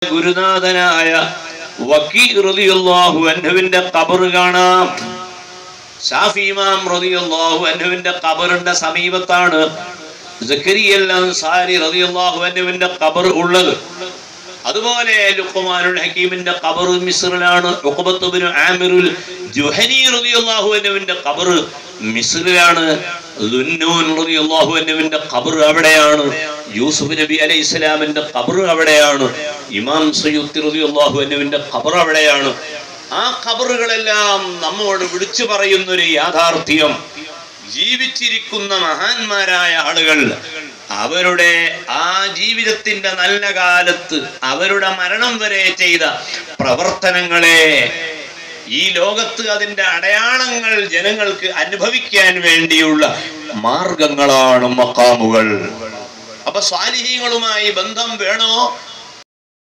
ഗുരുനാഥനായ വക്കീ റളിയല്ലാഹു അൻഹുവിന്റെ ഖബർ കാണാം ഷാഫി ഇമാം റളിയല്ലാഹു അൻഹുവിന്റെ ഖബറിന്റെ സമീപത്താണ് സക്കരിയൽ അൻസാരി റളിയല്ലാഹു അൻഹുവിന്റെ ഖബർ ഉള്ളത് അതുപോലെ ലുഖ്മാനുൽ ഹക്കീമിന്റെ ഖബർ മിസ്റിലാണ് ഉഖബത്ത് ഇബ്നു ആമിറുൽ ജുഹനി റളിയല്ലാഹു അൻഹുവിന്റെ ഖബർ മിസ്റിലാണ് ദുന്നൂൻ റളിയല്ലാഹു അൻഹുവിന്റെ ഖബർ അവിടെയാണ് യൂസുഫ് നബി അലൈഹി ഇസ്ലാമിന്റെ ഖബർ അവിടെയാണ് ഇമാം സയ്യുത്തി റളിയല്ലാഹു അൻഹുവിന്റെ ഖബർ അവിടെയാണ് ആ ഖബറുകളെല്ലാം നമ്മോട് വിളിച്ചു പറയുന്ന ഒരു യാഥാർത്ഥ്യം ജീവിച്ചിരിക്കുന്ന മഹാന്മാരായ ആളുകൾ അവരുടെ ആ ജീവിതത്തിന്റെ നല്ല കാലത്ത് അവരുടെ മരണം വരെ ചെയ്ത പ്രവർത്തനങ്ങളെ ഈ ലോകത്ത് അതിന്റെ അടയാളങ്ങൾ ജനങ്ങൾക്ക് അനുഭവിക്കാൻ വേണ്ടിയുള്ള മാർഗങ്ങളാണ് മക്കാമുകൾ അപ്പൊ സ്വാലിഹീങ്ങളുമായി ബന്ധം വേണോ